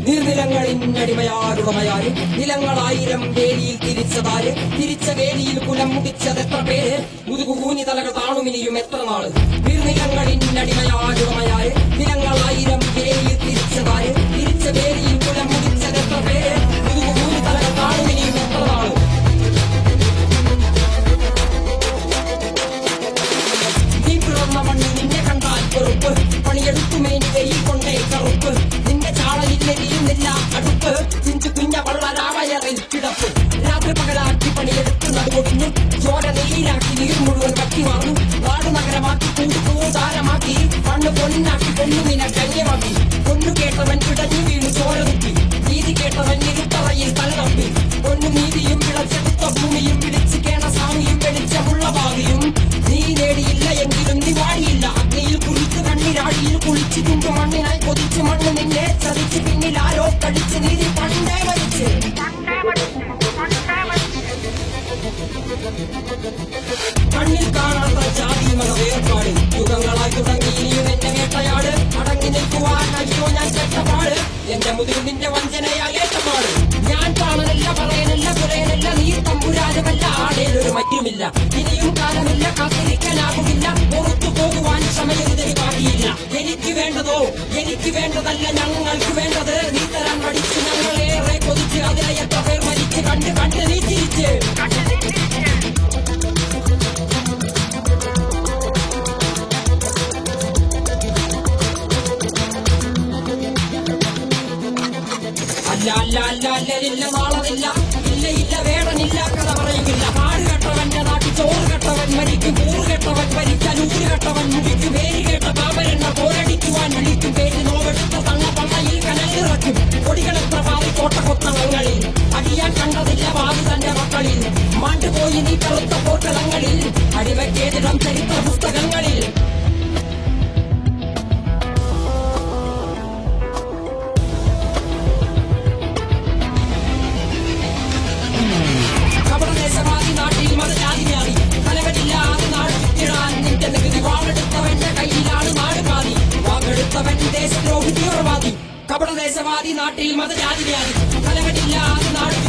നീർനിലങ്ങളിന്നടിമയാരുടമയാര് നിലങ്ങളായിരം വേലിയിൽ തിരിച്ചതാര് തിരിച്ച വേലിയിൽ കുലം മുടിച്ചത് എത്ര പേര് മുതുകുകൂനി തലകൾ താണുമിനിയും എത്ര നാള് നീർനിലങ്ങളിന്നടിമയാരുടമയാര് നിലങ്ങളായിരം വേലിയിൽ തിരിച്ചതാര് തിരിച്ച വേലിയിൽ കുലം മുടിച്ചത് എത്ര പേര് മുതുകുകൂനി തലകൾ താണുമിനിയും എത്ര നാള് നീ പിറന്ന മണ്ണിൽ നിന്നെ കണ്ടാൽ വെറുപ്പ് പണിയെടുത്തുമേനി വെയിൽ കൊണ്ടേ കറുപ്പ് നിന്റെ ചാളയില്ലെരിയുന്നില്ല അടുപ്പ് ചിഞ്ചു കുഞ്ഞ വള്ളരാവയറിൽ കിടപ്പ് രാത്രി പകലാക്കി പണിയെടുത്ത് നടുകൊടിഞ്ഞു ചോര നീരാക്കി നീർ മുഴുവൻ കട്ടി മാറും നാട് നഗരമാക്കി കൂടി കൂതാരമാക്കി മണ്ണ് പൊന്നാക്കി പൊന്നു നിന കന്യമാക്കി പൊന്നു കേട്ടവൻ പിടഞ്ഞു വീണു ചോര തുപ്പി നീതി കേട്ടവൻ ഇരുട്ടറയിൽ തല തപ്പി പൊന്നു നീതിയും വിളച്ചെടുത്ത ഭൂമിയും പിടിച്ച് കേണ സ്വാമിയും വെളിച്ചമുള്ള ഭാവിയും നീ നേടിയില്ല എങ്കിലും നീ വാടിയില്ല അഗ്നിയിൽ കുളിച്ച് കണ്ണിരാടിയിൽ കുളിച്ച് തുമ്പ് മണ്ണിനായി കൊതിച്ച് മണ്ണ് നിന്നെ ചതിച്ച് പിന്നിൽ ആരോ കടിച്ച് നീതി പണ്ടേ വലിച്ച് കണ്ണിൽ കാണാത്ത ജാതി മത വേർപാട് യുഗങ്ങളായി തുടങ്ങി ഇനിയും എന്നെ വേട്ടയാട് അടങ്ങി നിൽക്കുവാൻ അയ്യോ ഞാൻ ചെറ്റപ്പാട് എന്റെ മുതിർ നിന്റെ വഞ്ചനയാൽ ഏറ്റപാട് ഞാൻ കാണനല്ല പറയാനല്ല പുറയനല്ല നീ തമ്പുരാനുമല്ല ആടേലൊരു മറ്റുമില്ല ഇനിയും കാലമില്ല കാത്തിരിക്കാനാകുമില്ല പുറത്തു പോകുവാൻ ക്ഷമയൊരുതരി ബാക്കിയില്ല എനിക്ക് വേണ്ടതോ എനിക്ക് വേണ്ടതല്ല ഞങ്ങൾക്ക് വേണ്ടത് നീ തരാൻ പഠിച്ച് ഞങ്ങളേറെ കൊതിച്ച് അതിലെ എത്ര പേർ മരിച്ച് കണ്ട് കണ്ട് നീ ചിരിച്ച് അല്ല അല്ല അല്ല അല്ലരില്ല നാളമില്ല ഇല്ല ഇല്ല വേടനില്ല കഥ പറയുകില്ല പാട് കെട്ടവന്റെ നാട്ടിൽ ചോറ് കെട്ടവൻ മരിക്കും കൂറ് കെട്ടവൻ മരിക്കാൻ ഊര് കെട്ടവൻ മുടിക്കും പേര് കേട്ട പാപരെണ്ണ പോരടിക്കുവാൻ വിളിക്കും പേര് നോവെടുത്ത തങ്ങ പള്ളയിൽ കനലിറക്കും കൊടികളെത്ര പാതി കോട്ട കൊത്തളങ്ങളിൽ അടിയാൻ കണ്ടതില്ല വാതി തന്റെ മക്കളിൽ മാണ്ടുപോയി നീ കറുത്ത പോർക്കളങ്ങളിൽ അടിവയ്ക്കേതിടം ചരിത്ര പുസ്തകങ്ങളിൽ കപടദേശവാദി നാട്ടിൽ മതജാതി മാറി തലവനില്ലാതെ നാട് ചുറ്റിടാൻ നിന്റെ നികുതി വാളെടുത്തവന്റെ കയ്യിലാണ് നാട് പാതി വാങ്ങെടുത്തവൻ ദേശദ്രോഹി തീവ്രവാദി കപടദേശവാദി നാട്ടിൽ മതജാതി മാറി തലവനില്ലാതെ നാട്